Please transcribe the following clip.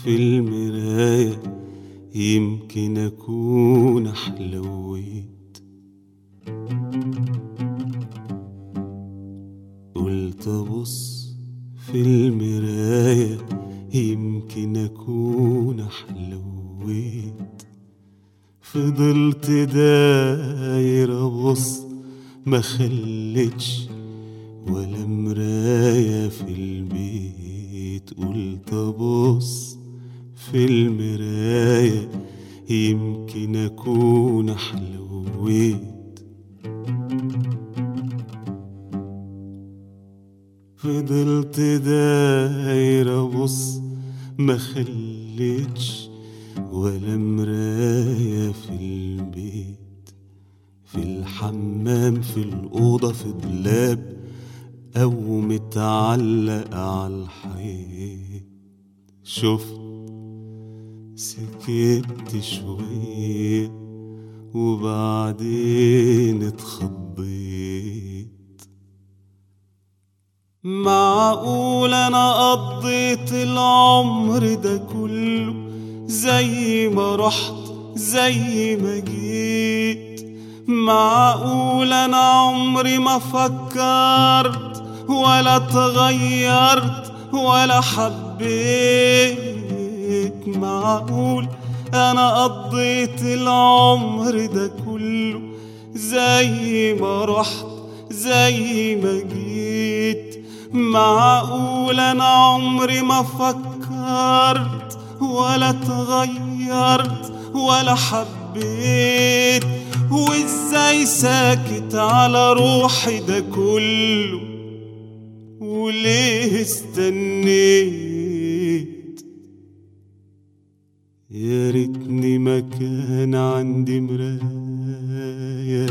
في المراية يمكن أكون أحلويت قلت أبص في المراية يمكن أكون أحلويت فضلت داير أبص ما خلتش ولا مراية في البيت قلت أبص في المراية يمكن أكون أحلويت فضلت داير أبص ما خلتش ولا مراية في البيت في الحمام في الأوضة في دولاب أو متعلق على الحيط شفت سكت شوية وبعدين اتخضيت معقول أنا قضيت العمر ده كله زي ما رحت زي ما جيت معقول أنا عمري ما فكرت ولا اتغيرت ولا حبيت معقول أنا قضيت العمر ده كله زي ما رحت زي ما جيت معقول أنا عمري ما فكرت ولا اتغيرت ولا حبيت وازاي ساكت على روحي ده كله وليه استنيت يا ريتني ما كان عندي مراية